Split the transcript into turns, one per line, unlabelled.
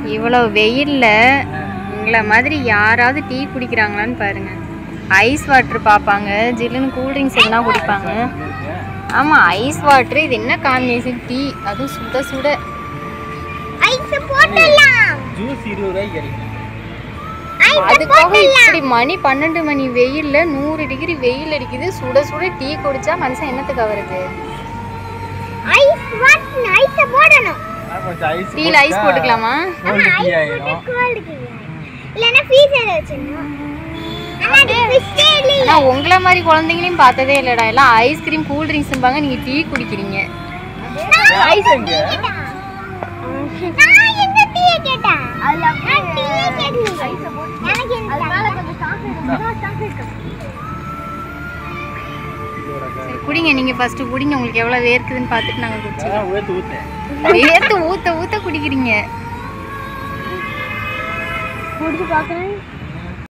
இவ்வளோ வெயில்ல உங்களை மாதிரி யாராவது டீ குடிக்கிறாங்களான்னு பாருங்க ஐஸ் வாட்டர் பார்ப்பாங்க ஜில்லுன்னு கூல்ட்ரிங்க்ஸ் எல்லாம் குடிப்பாங்க ஆமா ஐஸ் வாட்டர் இது என்ன காம்பினேஷன் டீ அதுவும் சுட சுட
ஐஸ் போட்டுடலாம்
ஜூஸ் இருபது ரூபாய்க்கு கிடைக்கும்
அதுக்காக இப்படி மணி பன்னெண்டு மணி வெயில்ல நூறு டிகிரி வெயில் அடிக்குது சுட சுட டீ குடிச்சா மனுஷன் என்னத்துக்கு வருது
ஐஸ் வாட்டர் ஐஸ் போடணும்
நான் கொஞ்சம் ஐஸ்
டீல ஐஸ் போட்டுக்கலாமா
கோல்டு டீ ஆயிடும்
கோல்டு இல்லனா ஃப்ரீசர்ல வச்சிடணும் ஆனா அது ஃபிஷ்ஷே இல்ல
ஆனா உங்களை மாதிரி குழந்தைங்களையும் பார்த்ததே இல்லடா எல்லாம் ஐஸ்கிரீம் கூல் ட்ரிங்க்ஸ்பாங்க நீங்க டீ குடிக்கிறீங்க
ஐஸ் எங்க
நான் எங்க டீயை கேட்டேன் நான் டீயை கேட்டேன் எனக்கு இந்த மேல கொஞ்சம் சாக்லேட்
சரி குடிங்க நீங்க ஃபர்ஸ்ட் குடிங்க உங்களுக்கு எவ்வளவு வேர்க்குதுன்னு பார்த்துட்டு நாங்க குடிச்சோம்
அதான் ஊத்து ஊத்தேன்
வேர்த்து ஊத்த ஊத்த குடிக்கிறீங்க
குடிச்சு பார்க்கறேன்